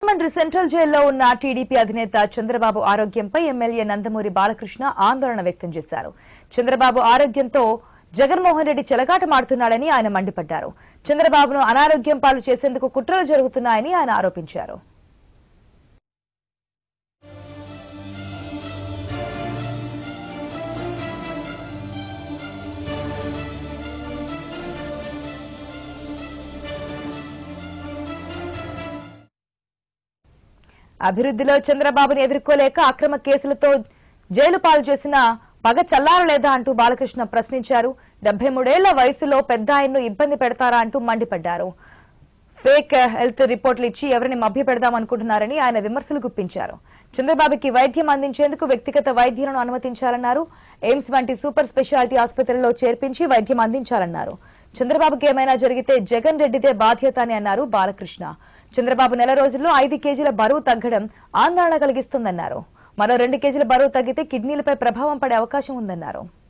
మంత్రి సెంట్రల్ జైల్లో ఉన్న టీడీపీ అధినేత చంద్రబాబు ఆరోగ్యంపై ఎమ్మెల్యే నందమూరి బాలకృష్ణ ఆందోళన వ్యక్తం చేశారు చంద్రబాబు ఆరోగ్యంతో జగన్మోహన్ రెడ్డి చెలగాటమాడుతున్నాడని ఆయన మండిపడ్డారు చంద్రబాబును అనారోగ్యం పాలు చేసేందుకు కుట్రలు జరుగుతున్నాయని ఆయన ఆరోపించారు అభివృద్ధిలో చంద్రబాబుని ఎదుర్కోలేక అక్రమ కేసులతో జైలు పాలు చేసిన పగ చల్లారలేదా అంటూ బాలకృష్ణ ప్రశ్నించారు డెబ్బై మూడేళ్ల వయసులో పెద్ద ఆయన్ను ఇబ్బంది పెడతారా అంటూ మండిపడ్డారు ఫేక్ హెల్త్ రిపోర్టులు ఇచ్చి ఎవరిని మభ్యపెడదాం అనుకుంటున్నారని ఆయన విమర్శలు గుప్పించారు చంద్రబాబుకి వైద్యం అందించేందుకు వ్యక్తిగత వైద్యులను అనుమతించాలన్నారు ఎయిమ్స్ వంటి సూపర్ స్పెషాలిటీ ఆసుపత్రుల్లో చేర్పించి వైద్యం అందించాలన్నారు చంద్రబాబుకి ఏమైనా జరిగితే జగన్ రెడ్డిదే బాధ్యత అని అన్నారు బాలకృష్ణ చంద్రబాబు నెల రోజుల్లో ఐదు కేజీల బరువు తగ్గడం ఆందోళన కలిగిస్తుందన్నారు మరో రెండు కేజీల బరువు తగ్గితే కిడ్నీలపై ప్రభావం పడే అవకాశం ఉందన్నారు